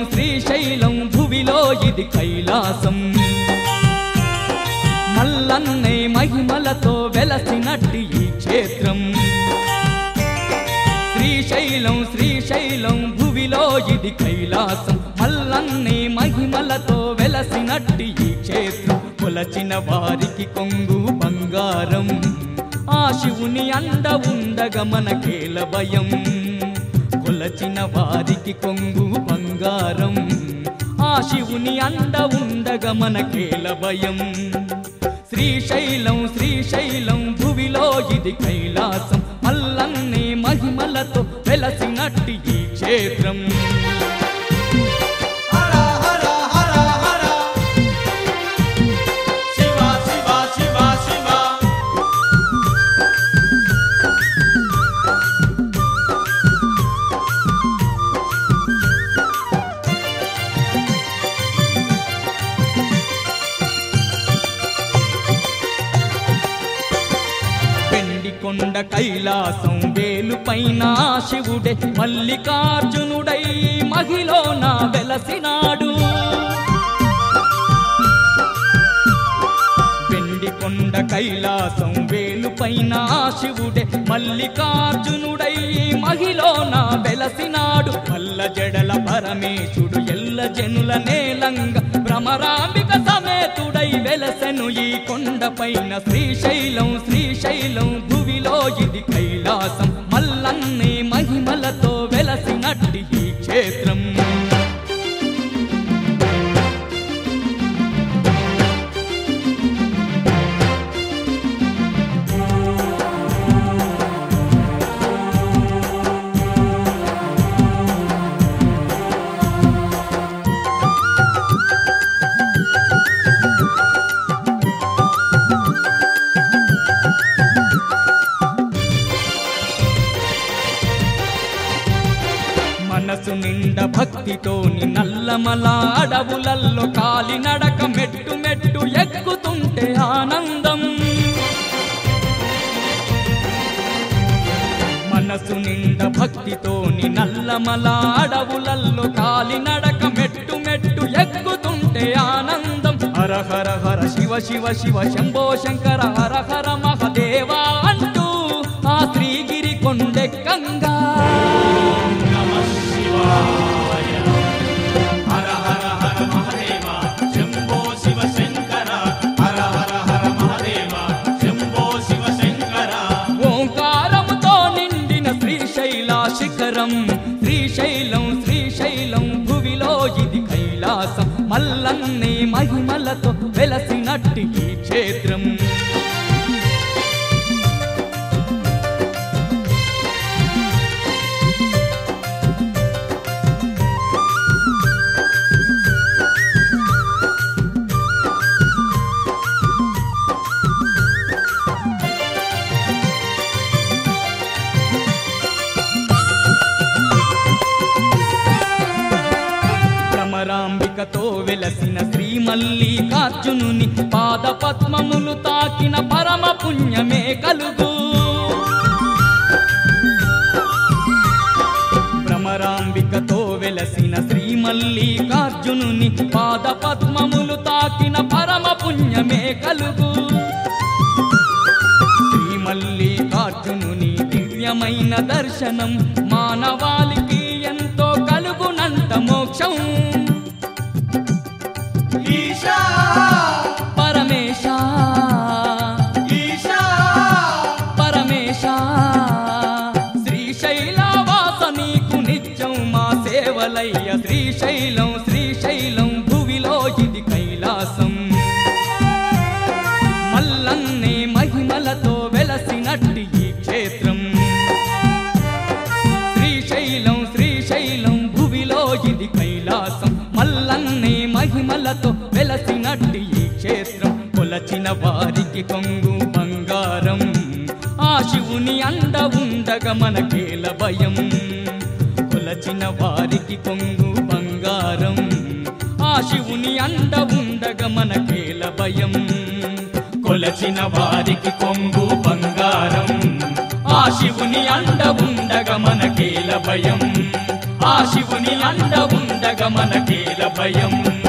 శ్రీశైలం భువిలో ఇది కైలాసం మల్లన్నే మహిమలతో వెలసినట్టి ఈ క్షేత్రం శ్రీశైలం శ్రీశైలం భువిలో ఇది కైలాసం మల్లన్నే మహిమలతో వెలసినట్టి ఈ క్షేత్రం కొలచిన వారికి కొంగు బంగారం ఆ శివుని అండ ఉండగా మనకేల భయం కొలచిన వారికి కొంగు బంగారం ఆ శివుని అండ ఉండగా మనకేల భయం శ్రీశైలం శ్రీశైలం భువిలో ఇది కైలాసం మల్లన్నే మహిమలతో వెలసినట్టి ఈ క్షేత్రం హర హర హర హర శివ శివ శివ శివ పెండి కొండ కైలాసం వేలు పైన శివుడే మల్లికార్జునుడై మహిలోన వెలసినాడు పెండి కొండ కైలాసం వేలు పైన శివుడే మల్లికార్జునుడై మహిలోన వెలసినాడు మల్ల జడల పరమేశుడు ఎల్ల జనుల నేలంగ భ్రమరాంబిక సమేతుడై వెలసెను ఈ కొండపైన శ్రీశైలం శ్రీశైలం భువిలో ఇది కైలాసం మల్లన్నే మహిమలతో వెలసినట్టి ఈ క్షేత్రం మనసు నిండా భక్తితోని నల్లమల అడవులల్లో కాలినడక మెట్టు మెట్టు ఎక్కుతుంటే ఆనందం మనసు నిండా భక్తితోని నల్లమల అడవులల్లో కాలినడక మెట్టు మెట్టు ఎక్కుతుంటే ఆనందం హర హర హర శివ శివ శివ శంభో శంకర హర హర మహదేవా అంటూ ఆ శ్రీగిరి కొండెక్కంగా నమ శివాయ హర హర హర మహదేవ శంభో శివ శంకర హర హర హర మహదేవ శంభో శివ శంకర ఓంకారముతో నిండిన శ్రీశైల శిఖరం శ్రీశైలం శ్రీశైలం భువిలో ఇది కైలాసం మల్లన్నే మహిమలతో వెలసినట్టి ఈ క్షేత్రం భ్రమరాంబికతో వెలసిన శ్రీ మల్లికార్జునుని పాద పద్మములు తాకిన పరమ పుణ్యమే కలుగు భ్రమరాంబికతో వెలసిన శ్రీ మల్లికార్జునుని పాద పద్మములు తాకిన పరమ పుణ్యమే కలుగు శ్రీ మల్లికార్జునుని దివ్యమైన దర్శనం మానవాళికి ఎంతో కలుగునంట మోక్షం ఈశా పరమేశ ఈశా పరమేశ శ్రీశైలవాస నీకు నిత్యం మా సేవలయ్య శ్రీశైలం శ్రీశైలం భువిలో ఇది కైలాసం మల్లన్నే మహిమలతో వెలసినట్టి ఈ క్షేత్రం శ్రీశైలం శ్రీశైలం భువిలో ఇది కైలాసం మల్లన్నే మహిమలతో వెలసినట్టి ఈ క్షేత్రం కొలచిన వారికి కొంగు బంగారం ఆ శివుని అండ ఉండగా మనకేల భయం కొలచిన వారికి కొంగు బంగారం ఆ శివుని అండ ఉండగా మనకేల భయం కొలచిన వారికి కొంగు బంగారం ఆ శివుని అండ ఉండగా మనకేల భయం ఆ శివుని అండ ఉండగ మనకేల భయం